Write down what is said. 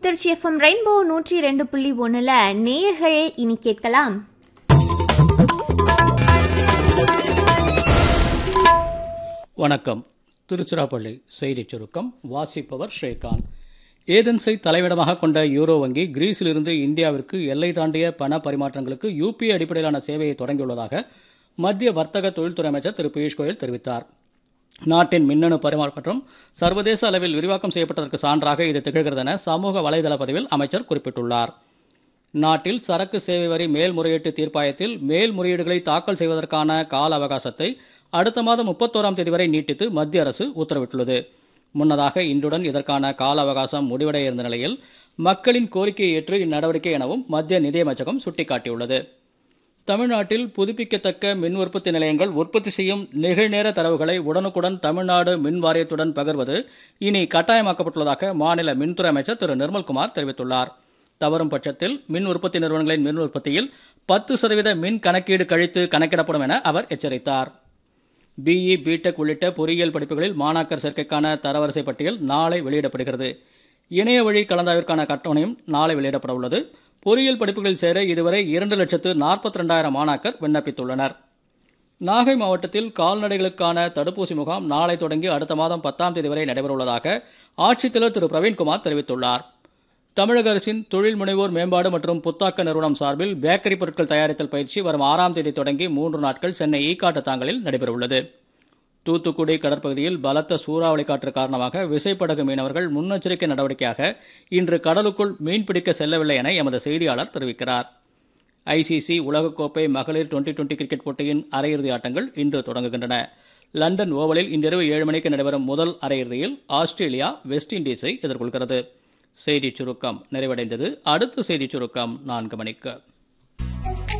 Trichy FM rainbow நூற்றி ரெண்டு புள்ளி ஒன்றில் நேயர்களே இனி கேட்கலாம் வணக்கம் திருச்சிராப்பள்ளி செய்திச் சுருக்கம் வாசிப்பவர் ஸ்ரீகாந்த் ஏதென்ஸை தலைவிடமாக கொண்ட யூரோ வங்கி கிரீஸிலிருந்து இந்தியாவிற்கு எல்லை தாண்டிய பண பரிமாற்றங்களுக்கு யூபிஐ அடிப்படையிலான சேவையை தொடங்கியுள்ளதாக மத்திய வர்த்தக தொழில்துறை அமைச்சர் திரு பியூஷ் கோயல் தெரிவித்தார் நாட்டின் மின்னணு பரிமாற்றம் சர்வதேச அளவில் விரிவாக்கம் செய்யப்பட்டதற்கு சான்றாக இது திகழ்கிறது என சமூக வலைதள பதிவில் அமைச்சர் குறிப்பிட்டுள்ளார் நாட்டில் சரக்கு சேவை வரி மேல்முறையீட்டு தீர்ப்பாயத்தில் மேல்முறையீடுகளை தாக்கல் செய்வதற்கான கால அவகாசத்தை அடுத்த மாதம் முப்பத்தோராம் தேதி வரை நீட்டித்து மத்திய அரசு உத்தரவிட்டுள்ளது முன்னதாக இன்றுடன் இதற்கான கால அவகாசம் முடிவடைய இருந்த நிலையில் மக்களின் கோரிக்கையை ஏற்று இந்நடவடிக்கை எனவும் மத்திய நிதியமைச்சகம் சுட்டிக்காட்டியுள்ளது தமிழ்நாட்டில் புதுப்பிக்கத்தக்க மின் உற்பத்தி நிலையங்கள் உற்பத்தி செய்யும் நிகழ்நேர தரவுகளை உடனுக்குடன் தமிழ்நாடு மின் வாரியத்துடன் பகிர்வது இனி கட்டாயமாக்கப்பட்டுள்ளதாக மாநில மின்துறை அமைச்சர் திரு நிர்மல்குமார் தெரிவித்துள்ளார் தவறும் பட்சத்தில் மின் உற்பத்தி நிறுவனங்களின் மின் உற்பத்தியில் பத்து சதவீத மின் கணக்கீடு கழித்து கணக்கிடப்படும் என அவர் எச்சரித்தார் பிஇ பிடெக் உள்ளிட்ட பொறியியல் படிப்புகளில் மாணாக்கர் சேர்க்கைக்கான தரவரிசை பட்டியல் நாளை வெளியிடப்படுகிறது இணைய வழி கலந்தாய்விற்கான கட்டணம் நாளை வெளியிடப்பட உள்ளது பொறியியல் படிப்புகளில் சேர இதுவரை இரண்டு லட்சத்து நாற்பத்தி ரெண்டாயிரம் மாணாக்கர் விண்ணப்பித்துள்ளனர் நாகை மாவட்டத்தில் கால்நடைகளுக்கான தடுப்பூசி முகாம் நாளை தொடங்கி அடுத்த மாதம் பத்தாம் தேதி வரை நடைபெறவுள்ளதாக ஆட்சித்தலைவர் திரு பிரவீன்குமார் தெரிவித்துள்ளார் தமிழக அரசின் தொழில் முனைவோர் மேம்பாடு மற்றும் புத்தாக்க நிறுவனம் சார்பில் பேக்கரி பொருட்கள் தயாரித்தல் பயிற்சி வரும் ஆறாம் தேதி தொடங்கி மூன்று நாட்கள் சென்னை ஈக்காட்டு தாங்கலில் நடைபெறவுள்ளது தூத்துக்குடி கடற்பகுதியில் பலத்த சூறாவளி காற்று காரணமாக விசைப்படகு மீனவர்கள் முன்னெச்சரிக்கை நடவடிக்கையாக இன்று கடலுக்குள் மீன்பிடிக்க செல்லவில்லை என எமது செய்தியாளர் தெரிவிக்கிறார் ஐசிசி உலகக்கோப்பை மகளிர் டுவெண்டி டுவெண்டி கிரிக்கெட் போட்டியின் அரையிறுதி ஆட்டங்கள் இன்று தொடங்குகின்றன லண்டன் ஓவலில் இன்றிரவு ஏழு மணிக்கு நடைபெறும் முதல் அரையிறுதியில் ஆஸ்திரேலியா வெஸ்ட் இண்டீஸை எதிர்கொள்கிறது செய்திச் சுருக்கம் நிறைவடைந்தது அடுத்த செய்திச் சுருக்கம் நான்கு மணிக்கு